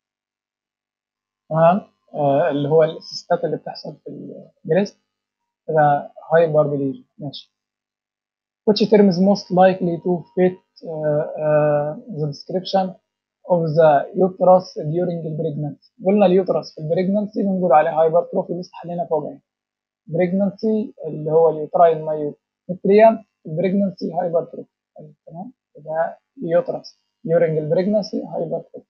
S1: تمام آه اللي هو السيستات اللي بتحصل في البريست ده هايبربليجيا ماشي which term is most likely to fit uh, uh, the description of the uterus during the pregnancy قلنا اليوترس في البريجننسي بنقول عليه هايبرتروفي لسه حلينا فوق يعني بريجننسي اللي هو اليوتراين مايومتريم البريجننسي هايبرتروفي تمام يبقى اليوترس during البريجننسي هايبرتروفي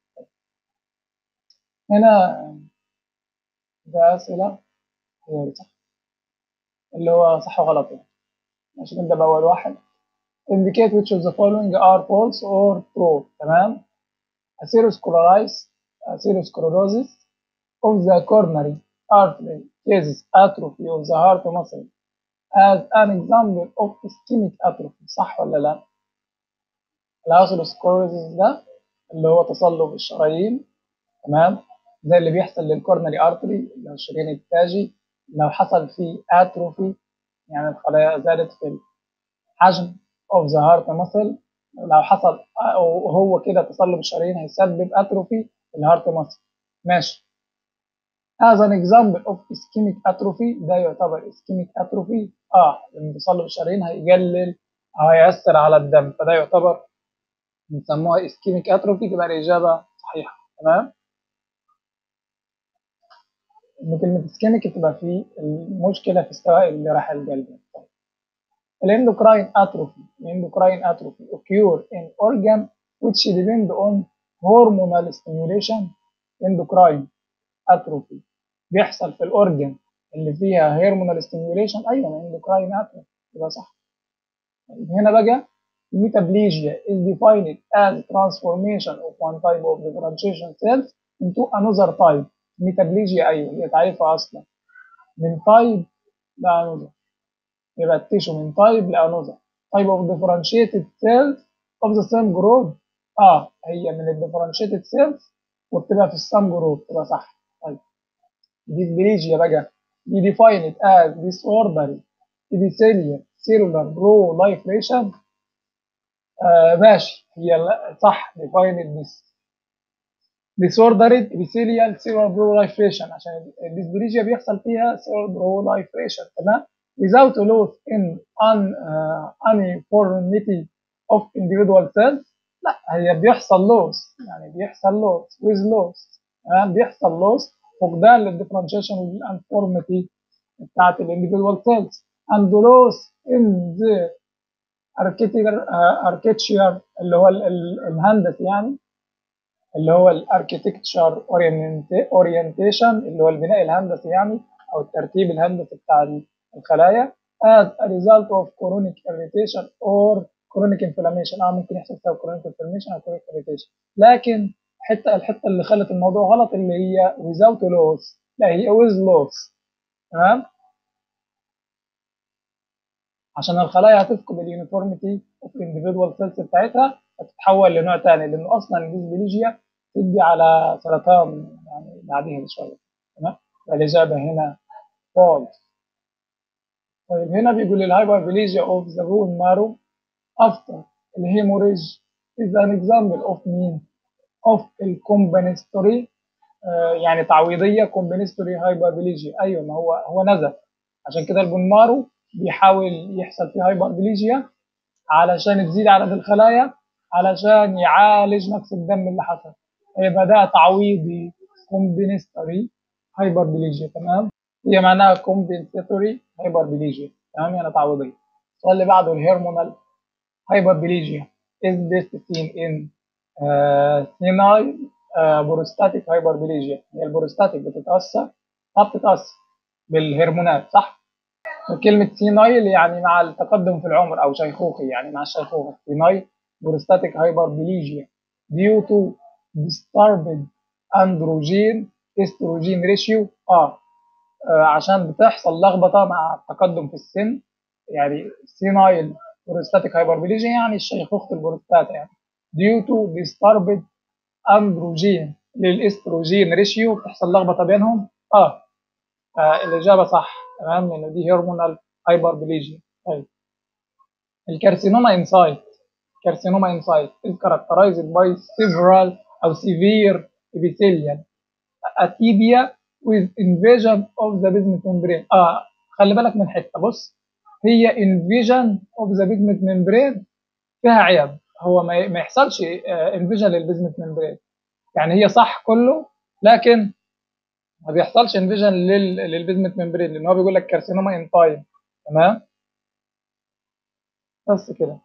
S1: هنا ده أسئلة هي صح اللي هو صح وغلط يعني ماشي نبدأ بأول واحد indicate which of the following are false or true تمام atherosclerosis atherosclerosis of the coronary artery causes atrophy of the heart muscle as an example of ischemic atrophy صح ولا لا؟ الاتروسكلروزيس ده اللي هو تصلب الشرايين تمام زي اللي بيحصل للكورنري ارتري اللي هو الشريان التاجي لو حصل فيه اتروفي يعني الخلايا زادت في الحجم of the heart muscle لو حصل وهو كده تصلب الشرايين هيسبب اتروفي في الهارت muscle ماشي as an example of ischemic atrophy ده يعتبر ischemic atrophy اه لما تصلب الشرايين هيقلل او هيأثر على الدم فده يعتبر بنسموها ischemic atrophy تبقى الإجابة صحيحة تمام ان كلمة ischemic تبقى في المشكلة في استواء اللي راح القلب الاندوكراين اتروفي الاندوكراين اتروفي occur in organ which depend on hormonal stimulation endocrine اتروفي بيحصل في الاورجن اللي فيها هرمونال ستيميوليشن ايوه اندوكراين اتروفي يبقى صح هنا بقى metaplasia is defined as transformation of one type of differentiation cells into another type metaplasia ايوه هي تعريفها اصلا من type لانذر يبقى التيشو من type لانذر type of differentiated cells of the same group اه هي من الديفرنشيتد cells وبتبقى في السام جروب تبقى صح طيب ديسبليجيا بقى دي defined as disorderly epithelial cellular proliferation آه ماشي هي صح defined this disordered epithelial cellular proliferation عشان الديسبليجيا بيحصل فيها cellular proliferation تمام without loss in un, uh, uniformity of individual cells لا هي بيحصل لوس يعني بيحصل لوس with loss تمام بيحصل لوس فقدان للديفرنشيشن والانفورميتي بتاعت الانديفيدوال سيلز and loss in the architecture اللي هو الهندسي يعني اللي هو الاركيتكتشر اورينتيشن اللي هو البناء الهندسي يعني او الترتيب الهندسي بتاع الخلايا as a result of chronic irritation or chronic inflammation اه ممكن يحصل سبب chronic inflammation او chronic irritation لكن الحته الحته اللي خلت الموضوع غلط اللي هي without loss لا هي with loss تمام عشان الخلايا هتفقد اليونيفورميتي اوف individual سيلز بتاعتها هتتحول لنوع تاني لانه اصلا الديسبليجيا تدي على سرطان يعني بعديها بشويه تمام فالإجابة هنا false طيب هنا بيقول الهايبربليجيا of the bone marrow after الهيموريج is an example of مين؟ of الكومبنستوري آه يعني تعويضية كومبنستوري هايبربليجيا أيوه ما هو هو نزل عشان كده البون مارو بيحاول يحصل فيه هايبربليجيا علشان تزيد عدد الخلايا علشان يعالج نقص الدم اللي حصل يبقى ده تعويضي كومبنستوري هايبربليجيا تمام هي معناها كومبنساتوري هايبربليجيا تمام يعني تعويضيه السؤال اللي بعده الهرمونال هايبربليجيا is best seen in uh, senile uh, prostatic hyperplasia هي البروستاتيك بتتأثر ما بتتأثر بالهرمونات صح؟ وكلمة سينايل يعني مع التقدم في العمر أو شيخوخي يعني مع الشيخوخة سينايل بروستاتيك هايبربليجيا due to disturbed androgen استروجين ريشيو اه آه، عشان بتحصل لخبطه مع التقدم في السن يعني سينايل بروستاتيك هايبربليجيا يعني الشيخوخة البروستاتا يعني due to disturbed androgen للاستروجين ريشيو بتحصل لخبطه بينهم اه, آه الاجابه صح تمام لان دي هرمونال هايبربليجيا طيب الكارسينوما انسايت كارسينوما انسايت is characterized by several او severe epithelial atipia with invasion of the basement membrane اه خلي بالك من حته بص هي invasion of the basement membrane فيها عيب هو ما ما يحصلش انفيجن للبيزمنت ممبرين يعني هي صح كله لكن ما بيحصلش انفيجن للبيزمنت ممبرين لان هو بيقول لك كارسينوما ان تايم تمام بس كده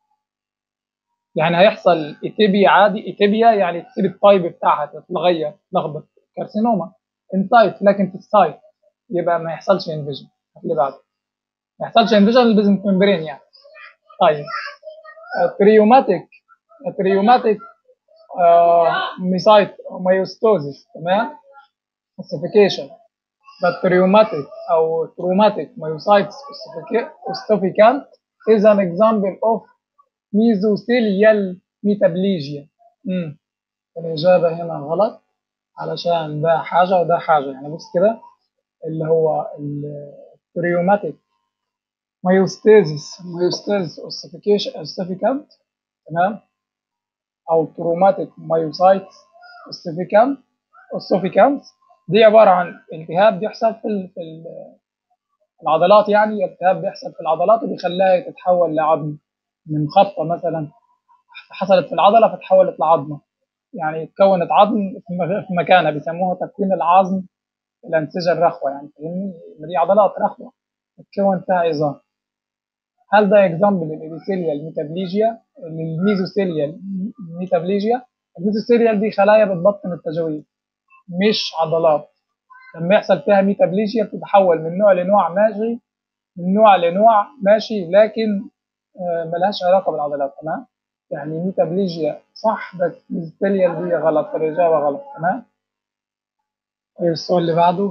S1: يعني هيحصل ايتيبيا عادي ايتيبيا يعني تسيب التايب بتاعها تتغير تلخبط كارسينوما انسايت لكن في السايت يبقى ما يحصلش انفيجن اللي بعده ما يحصلش انفيجن للبيزمنت ممبرين يعني طيب تريوماتيك تريوماتيك ميسايت مايوستوزيس تمام اوسيفيكيشن بكتيريوماتيك او تروماتيك مايوسايتس اوستوفيكانت is an example of mesothelial ميتابليجيا امم الإجابة هنا غلط علشان ده حاجة وده حاجة يعني بص كده اللي هو التريوماتيك مايوستيزيس مايوستيزيس اوسيفيكيشن اوسيفيكانت تمام او تروماتيك مايوسايتس اوسيفيكانت اوسيفيكانت دي عبارة عن التهاب بيحصل في ال في ال العضلات يعني التهاب بيحصل في العضلات وبيخليها تتحول لعظم من خبطة مثلا حصلت في العضلة فتحولت لعظمة يعني اتكونت عظم في مكانها بيسموها تكوين العظم الأنسجة الرخوة يعني فاهمني دي عضلات رخوة تتكون فيها عظام هل ده اكزامبل للإبيثيليال ميتابليجيا للميزوثيليال ميتابليجيا الميزوثيليال دي خلايا بتبطن التجويف مش عضلات لما يحصل فيها ميتابليجيا بتتحول من نوع لنوع ماشي من نوع لنوع ماشي لكن ملهاش علاقة بالعضلات تمام يعني ميتابليجيا صح بس ميزوثيليال دي غلط فالإجابة غلط تمام السؤال اللي بعده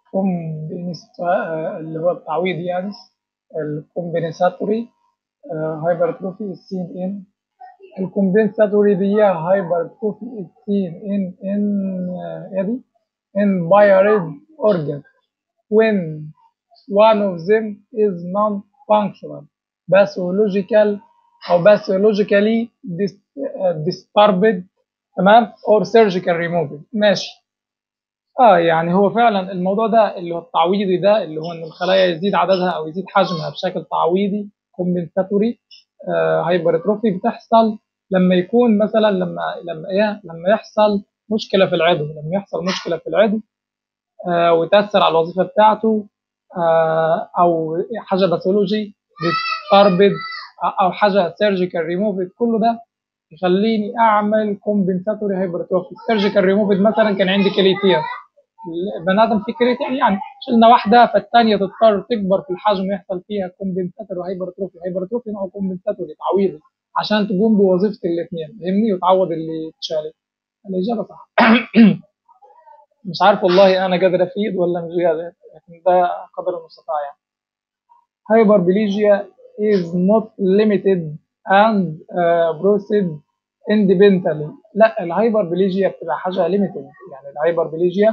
S1: اللي هو التعويض يعني الكومبنساتوري هايبرتروفي السين ان الكومبنساتوري دي هايبرتروفي السين ان ان ايه دي in biorid organ when one of them is non-functional pathological او pathologically disturbed تمام or surgical removed ماشي اه يعني هو فعلا الموضوع ده اللي هو التعويضي ده اللي هو ان الخلايا يزيد عددها او يزيد حجمها بشكل تعويضي كومبنساتوري آه هايبرتروفي بتحصل لما يكون مثلا لما لما ايه لما يحصل مشكله في العضو لما يحصل مشكله في العضو آه وتاثر على الوظيفه بتاعته آه او حاجه باثولوجي بتقربد او حاجه سيرجيكال ريموفد كل ده يخليني اعمل كومبنساتوري هايبرتروفي سيرجيكال ريموفد مثلا كان عندي كليتير البني ادم في كليتير يعني شلنا واحده فالثانيه تضطر تكبر في الحجم يحصل فيها كومبنساتوري هايبرتروفي هايبرتروفي نوع كومبنساتوري تعويضي عشان تقوم بوظيفه الاثنين فاهمني وتعوض اللي اتشال الاجابه صح مش عارف والله انا قادر افيد ولا مش قادر لكن ده قدر المستطاع يعني هايبربليجيا is not limited and uh, proceed independently لا الهايبربليجيا بتبقى حاجه limited يعني الهايبربليجيا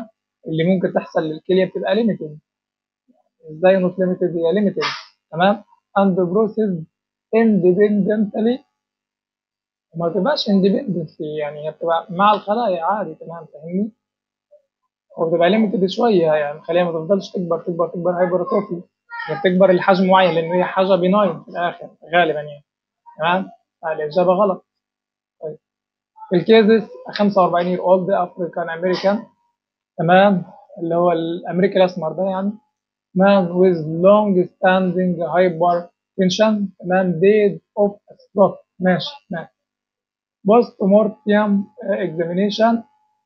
S1: اللي ممكن تحصل للكليه بتبقى ليميتد ازاي نوت ليميتد هي ليميتد تمام and processed independently وما تبقاش independently يعني هي بتبقى مع الخلايا عادي تمام فاهمني وبتبقى ليميتد شويه يعني الخليه ما تفضلش تكبر تكبر تكبر هايبرتروفي هي بتكبر لحجم معين لان هي حاجه بناين في الاخر غالبا يعني تمام الاجابه غلط طيب في الكيزس 45 يير اولد افريكان امريكان تمام اللي هو الامريكي الاسمر ده يعني man with long standing hypertension تمام dead of a stroke ماشي ماشي post mortem examination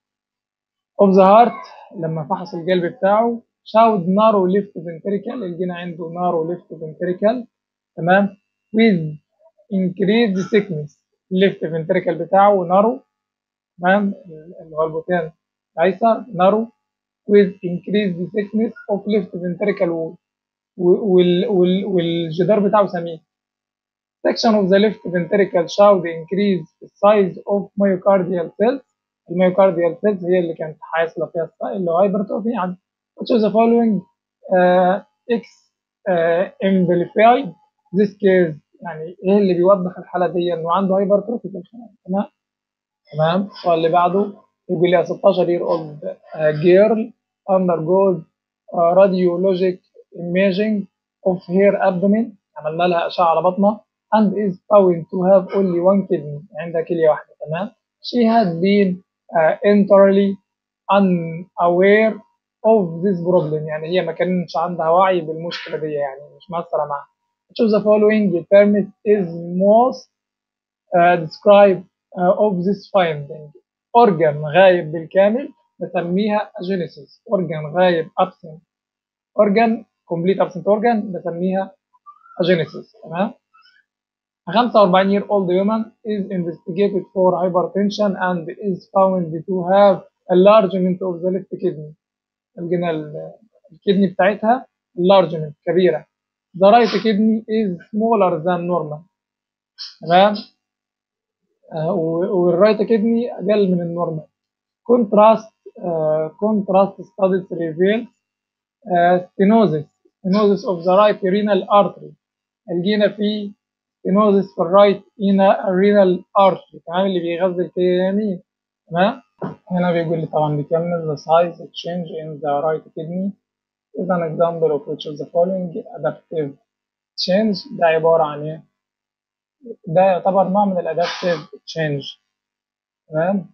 S1: of the heart لما فحص القلب بتاعه showed narrow left ventricle لقينا عنده narrow left ventricle تمام with increased thickness left ventricle بتاعه narrow تمام اللي هو البطين الايسر narrow with increased thickness of left ventricle wall وال وال والجدار بتاعه سميك section of the left ventricle showed increase size of myocardial cells الميوكارديال cells هي اللي كانت حاصله فيها اللي هو هايبرتروفي يعني which of the following uh, X uh, amplified this case يعني ايه اللي بيوضح الحاله دي انه عنده هايبرتروفي في الخلايا تمام تمام السؤال اللي بعده يقول لي 16 year old uh, girl undergoes uh, radiologic imaging of her abdomen عملنا لها اشعه على بطنها and is found to have only one kidney عندها كليه واحده تمام she had been uh, entirely unaware of this problem يعني هي ما كانش عندها وعي بالمشكله دي يعني مش مأثره معاها which of the following terms is most uh, describe uh, of this finding organ غايب بالكامل بسميها agenesis organ غايب absent organ complete absent organ بسميها agenesis تمام 45 year old woman is investigated for hypertension and is found to have enlargement of the left kidney لقينا الكدني بتاعتها enlargement كبيرة the right kidney is smaller than normal تمام آه والرايت كدني أقل من النورمال contrast uh, contrast studies reveal uh, stenosis stenosis of the right renal artery لقينا في stenosis في الرايت renal artery تمام اللي بيغذي الكلى اليمين تمام هنا بيقول لي طبعا بيكمل the size change in the right kidney is an example of which of the following adaptive change ده عبارة عن ايه؟ ده يعتبر نوع من الادابتيف تشينج تمام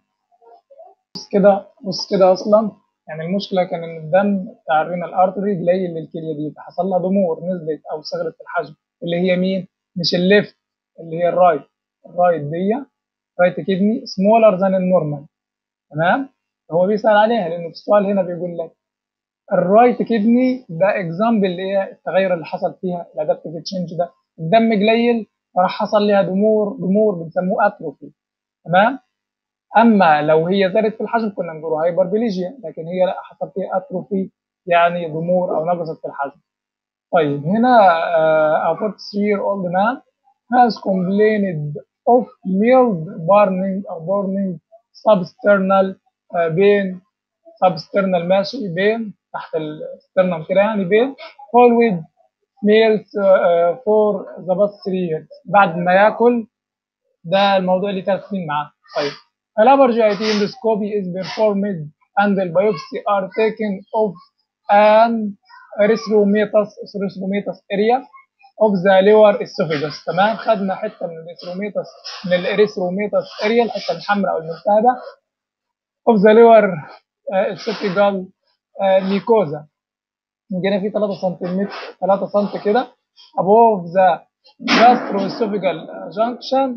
S1: بص كده بص كده اصلا يعني المشكله كان ان الدم بتاع الرينال ارتري قليل للكليه دي فحصل لها ضمور نزلت او صغرت في الحجم اللي هي مين؟ مش الليفت اللي هي الرايت الرايت دي رايت كدني سمولر ذان النورمال تمام هو بيسال عليها لانه في السؤال هنا بيقول لك الرايت كدني ده اكزامبل اللي هي التغير اللي حصل فيها الادابتيف تشينج ده الدم قليل فراح حصل لها ضمور ضمور بنسموه اتروفي تمام اما لو هي زادت في الحجم كنا نقول هايبربليجيا لكن هي لا حصل فيها اتروفي يعني ضمور او نقصت في الحجم طيب هنا uh, a 43 year old man has complained of mild burning or burning substernal uh, pain substernal ماشي بين تحت السترنم كده يعني بين followed meals uh, for the past three years بعد ما ياكل ده الموضوع اللي ثلاث سنين معاه طيب الابر جي اي تي endoscopy is performed and the biopsy are taken of an erythromatous erythromatous area of the lower esophagus تمام خدنا حته من الاريثروميتس من الاريثروميتس اريا الحته الحمراء او الملتهبه of the lower esophageal mucosa جينا فيه 3 سم 3 سم كده above the gastroesophageal junction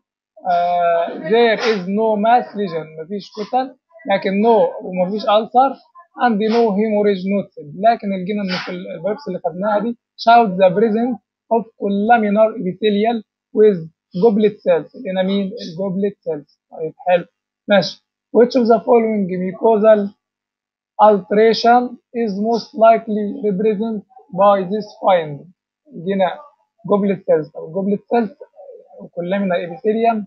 S1: uh, there is no mass lesion مفيش كتل لكن no ومفيش ألسر and no hemorrhage noted لكن لقينا ان في البيبس اللي خدناها دي showed the presence of columnar epithelial with goblet cells لقينا مين الجوبلت cells طيب حلو ماشي which of the following mucosal alteration is most likely represented by this finding جينا جوبلت سيلز او جوبلت سيلز وكلنا ابيثيليوم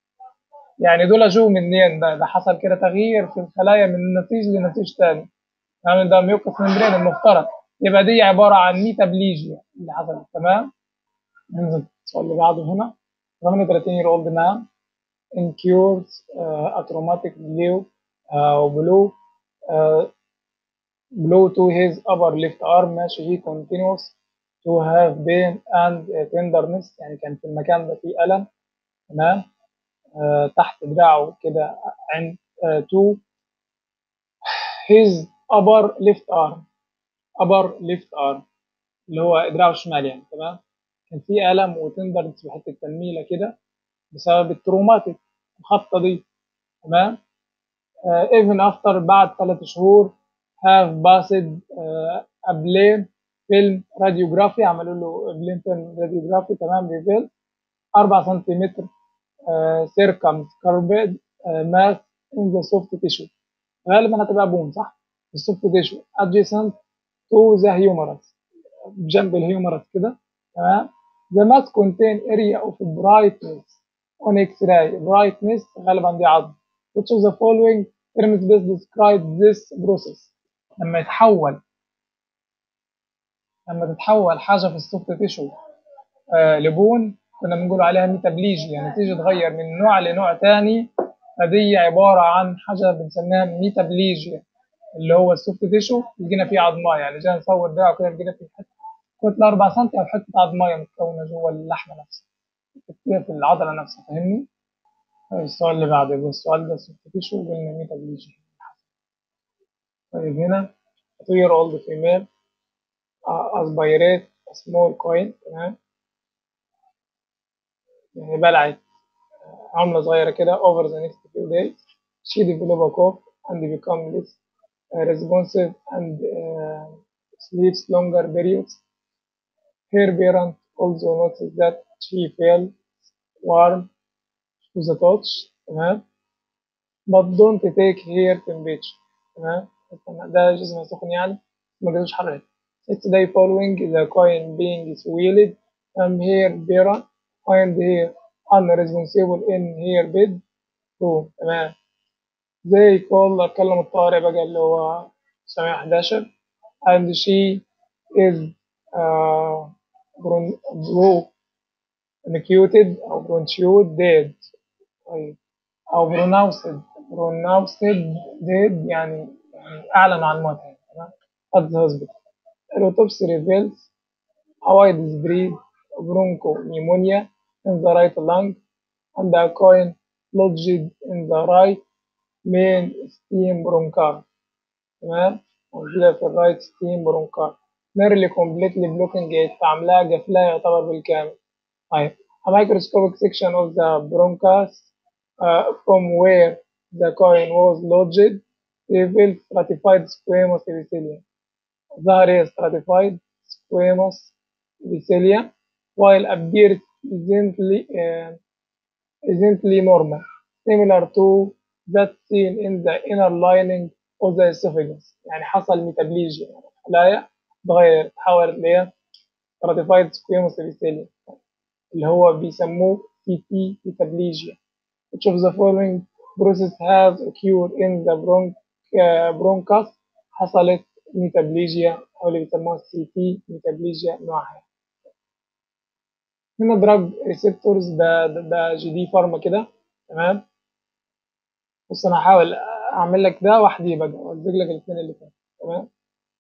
S1: يعني دول جو منين ده ده حصل كده تغيير في الخلايا من نسيج لنسيج تاني تمام ده ميوكس ممبرين المفترض يبقى دي عباره عن ميتابليجيا اللي حصلت تمام ننزل السؤال اللي بعده هنا 38 year old man incurs uh, a traumatic blow uh, blow uh, blow to his upper left arm ماشي he continues to have pain and uh, tenderness يعني كان في المكان ده فيه ألم تمام uh, تحت دراعه كده عند uh, to his upper left arm upper left arm اللي هو دراعه الشمال يعني تمام كان في ألم وتندرنس وحتة تنميلة كده بسبب التروماتيك الخبطة دي تمام uh, even after بعد ثلاث شهور have passed uh, a blame فيلم راديوجرافي عملوا له بلين فيلم راديوجرافي تمام ريفيل 4 سنتيمتر سيركم كاربيد ماس ان ذا سوفت تيشو غالبا هتبقى بون صح السوفت تيشو adjacent to the humerus بجنب الهيومرس كده تمام the mass contain area of brightness on x-ray brightness غالبا دي عظم which of the following terms best describe this process لما يتحول لما تتحول حاجه في السوفت تيشو آه لبون كنا بنقول عليها ميتابليجي يعني تيجي تغير من نوع لنوع تاني فدي عباره عن حاجه بنسميها ميتابليجيا اللي هو السوفت تيشو لقينا فيه عظمايه يعني جينا نصور دراع كده لقينا فيه حته كتله 4 سم او حته عظمايه متكونه جوه اللحمه نفسها في العضله نفسها فاهمني؟ السؤال اللي بعده السؤال ده سوفت تيشو قلنا ميتابليجي طيب هنا 2 year old female aspirate a small coin تمام يعني بلعت عملة صغيرة كده over the next few days she develop a cough and become less uh, responsive and uh, sleeps longer periods her parent also noticed that she felt warm to the touch تمام but don't take her temperature تمام ده جسم سخن يعني ما جالوش حرارة It's day following the coin being swelled and her parent find her unresponsible in her bed room تمام زي call اتكلم الطارئ بقى اللي هو 911 and she is uh, bronchiated أو bronchiated dead طيب أو pronounced pronounced dead يعني يعني أعلن عن موتها تمام at the hospital Autopsy reveals a widespread bronchopneumonia in the right lung and a coin lodged in the right main stem bronchi تمام موجودة في الرايت ستيم برونكار nearly completely blocking it عاملاها قفلها يعتبر بالكامل طيب a microscopic section of the bronchus uh, from where the coin was lodged revealed stratified squamous epithelium ظهر هي stratified squamous epithelium while appeared essentially uh, essentially normal similar to that seen in the inner lining of the esophagus يعني حصل ميتابليجيا يعني خلايا اتغيرت تحولت لإيه stratified squamous epithelium اللي هو بيسموه تي تي ميتابليجيا which of the following process has occurred in the bronch uh, bronchus حصلت ميتابليجيا أو اللي بيسموها سي تي ميتابليجيا نوعها هنا دراج ريسبتورز ده ده, ده جي دي فارما كده تمام بص انا هحاول اعمل لك ده وحدي بقى والزق لك الاثنين اللي فاتوا تمام